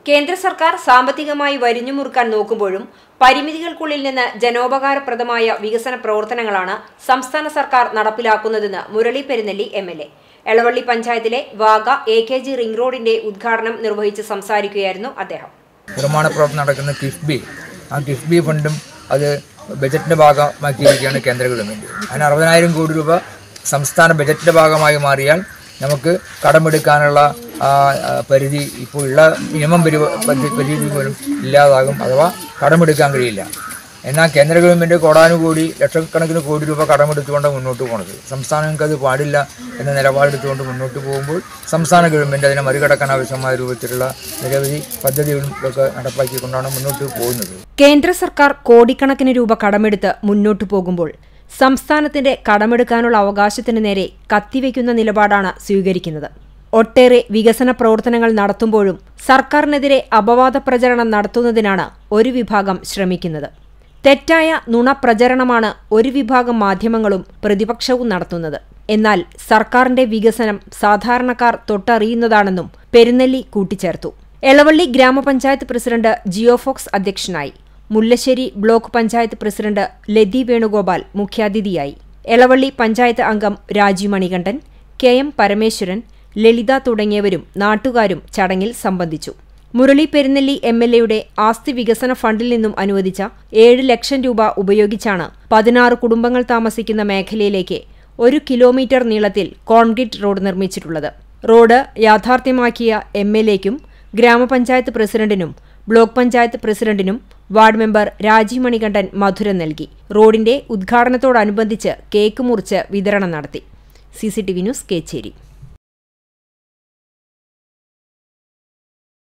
കേന്ദ്ര സർക്കാർ സാമ്പത്തികമായി വരിഞ്ഞുമുറുക്കാൻ നോക്കുമ്പോഴും പരിമിതികൾക്കുള്ളിൽ നിന്ന് ജനോപകാരപ്രദമായ വികസന പ്രവർത്തനങ്ങളാണ് സംസ്ഥാന സർക്കാർ നടപ്പിലാക്കുന്നതെന്ന് Murali Perunnelli M L A Elavally പഞ്ചായത്തിലെ വാഗ എ കെ ജി റിംഗ് റോഡിന്റെ ഉദ്ഘാടനം നിർവഹിച്ച് സംസാരിക്കുകയായിരുന്നു അദ്ദേഹം നിർമ്മാണ പ്രവർത്തനം നടക്കുന്ന കിഫ്ബി ആ കിഫ്ബി ഫണ്ടും അത് ബജറ്റിൻ്റെ ഭാഗമാക്കിയിരിക്കുകയാണ് കേന്ദ്ര ഗവൺമെൻറ് അതിന് അറുപതിനായിരം കോടി രൂപ സംസ്ഥാന ബജറ്റിൻ്റെ ഭാഗമായി മാറിയാൽ നമുക്ക് കടമെടുക്കാനുള്ള ആ, ആ, പരിധി ഇപ്പോൾ ഉള്ള മിനിമം പരി പരി- പരിധി പോലും ഇല്ലാതാകും അഥവാ കടമെടുക്കാൻ കഴിയില്ല എന്നാൽ കേന്ദ്ര ഗവൺമെൻറ് കോടാനുകോടി ലക്ഷക്കണക്കിന് കോടി രൂപ കടമെടുത്തുകൊണ്ട് മുന്നോട്ട് പോകുന്നത് സംസ്ഥാനങ്ങൾക്ക് അത് പാടില്ല എന്ന നിലപാടെടുത്തുകൊണ്ട് മുന്നോട്ട് പോകുമ്പോൾ സംസ്ഥാന ഗവൺമെൻറ് അതിനെ മറികടക്കാൻ ആവശ്യമായ രൂപത്തിലുള്ള നിരവധി പദ്ധതികളും ഇതൊക്കെ നടപ്പാക്കിക്കൊണ്ടാണ് മുന്നോട്ട് പോകുന്നത് കേന്ദ്ര സർക്കാർ കോടിക്കണക്കിന് രൂപ കടമെടുത്ത് മുന്നോട്ടു പോകുമ്പോൾ സംസ്ഥാനത്തിന്റെ കടമെടുക്കാനുള്ള അവകാശത്തിന് നേരെ കത്തിവെക്കുന്ന നിലപാടാണ് സ്വീകരിക്കുന്നത് ഒട്ടേറെ വികസന പ്രവർത്തനങ്ങൾ നടത്തുമ്പോഴും സർക്കാരിനെതിരെ അപവാദ പ്രചരണം നടത്തുന്നതിനാണ് ഒരു വിഭാഗം ശ്രമിക്കുന്നത് തെറ്റായ നുണപ്രചരണമാണ് ഒരു വിഭാഗം മാധ്യമങ്ങളും പ്രതിപക്ഷവും നടത്തുന്നത് എന്നാൽ സർക്കാരിന്റെ വികസനം സാധാരണക്കാർ തൊട്ടറിയുന്നതാണെന്നും പെരുന്നെല്ലി കൂട്ടിച്ചേർത്തു എളവള്ളി ഗ്രാമപഞ്ചായത്ത് പ്രസിഡന്റ് ജിയോഫോക്സ് അധ്യക്ഷനായി മുല്ലശ്ശേരി ബ്ലോക്ക് പഞ്ചായത്ത് പ്രസിഡന്റ് ലതി വേണുഗോപാൽ മുഖ്യാതിഥിയായി എളവള്ളി പഞ്ചായത്ത് അംഗം രാജു മണികണ്ഠൻ കെ എം പരമേശ്വരൻ ലളിത തുടങ്ങിയവരും നാട്ടുകാരും ചടങ്ങിൽ സംബന്ധിച്ചു മുരളി പെരുന്നെല്ലി എം എൽ എയുടെ ആസ്തി വികസന ഫണ്ടിൽ നിന്നും അനുവദിച്ച ഏഴ് ലക്ഷം രൂപ ഉപയോഗിച്ചാണ് പതിനാറ് കുടുംബങ്ങൾ താമസിക്കുന്ന മേഖലയിലേക്ക് ഒരു കിലോമീറ്റർ നീളത്തിൽ കോൺക്രീറ്റ് റോഡ് നിർമ്മിച്ചിട്ടുള്ളത് റോഡ് യാഥാർത്ഥ്യമാക്കിയ എം എൽ എക്കും ഗ്രാമപഞ്ചായത്ത് പ്രസിഡന്റിനും ബ്ലോക്ക് പഞ്ചായത്ത് പ്രസിഡന്റിനും വാർഡ് മെമ്പർ രാജീവ് മണികണ്ഠൻ മധുരം നൽകി റോഡിന്റെ ഉദ്ഘാടനത്തോടനുബന്ധിച്ച് കേക്ക് മുറിച്ച് വിതരണം നടത്തി സി ന്യൂസ് കേച്ചേരി